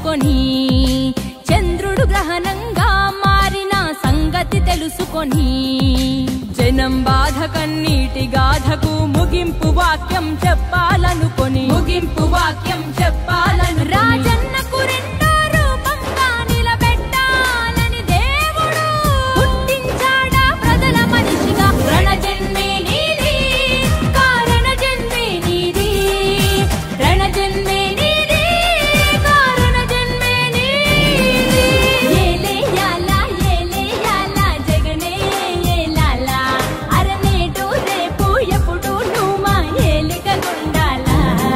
తెలుసుకొని చంద్రుడు గ్రహణంగా మారిన సంగతి తెలుసుకొని జనం బాధ కన్నీటి గాథకు ముగింపు వాక్యం చెప్పాలనుకొని ముగింపు వాక్యం చెప్పాలను రాజన్నకు రెండో రూపంగా నిలబెట్టాలని దేవుడు పుట్టించాడా ప్రజల మనిషిగా రణజన్మే నీది కారణ జన్మే నీది రణజన్మే నీది కారణ జన్మే నీది ఏలే యాలా ఏలే యాలా జగనే ఏలాలా అరనేటు రేపు ఎప్పుడు నువ్వు మా ఏలిక గుండాలా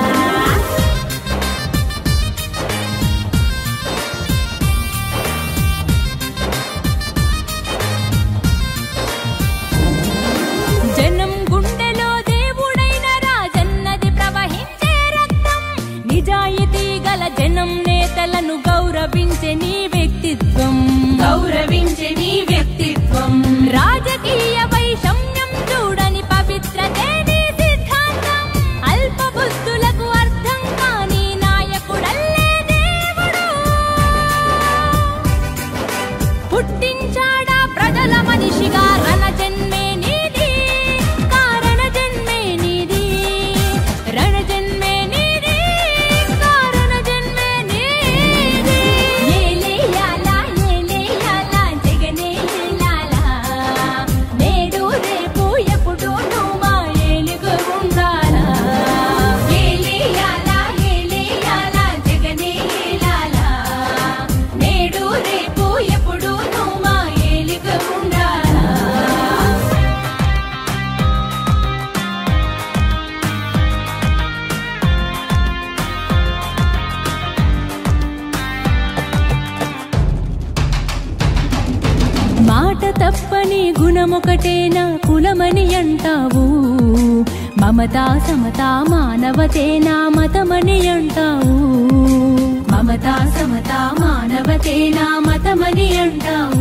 జనం గుండెలో దేవుడైన రాజన్నది ప్రవహించే రక్తం నిజాయితీ గల జనం నేతలను గౌరవించే నీ వ్యక్తిత్వం గౌరవించే నీ వ్యక్తిత్వం రాజకీయ వైషమ్యం చూడని పవిత్రతే నీ సిద్ధాంతం అల్ప బుద్ధులకు అర్థం కాని నాయకుడల్లే దేవుడు పుట్టించాడా ప్రజల మనిషిగా రణ జన్మే నీది కారణ జన్మే నీది రణ జన్మే నీది కారణ జన్మే నీది ఏలే యాలా ఏలే యాలా జగనే ఏలాలా నేడు రేపు ఎప్పుడు నువ్వు మా ఏలుగు ఉండాలా ఏలే యాలా ఏలే యాలా జగనే ఏలాలా నేడు రేపు ఎప్పుడు నువ్వు మా ఏలిక ఉండాలా మాట తప్పని గుణమొకటేనా కులమని అంటావు మమతా సమతా మానవతేనా మతమని అంటావు మమతా సమతా మానవతేనా మతమని అంటావు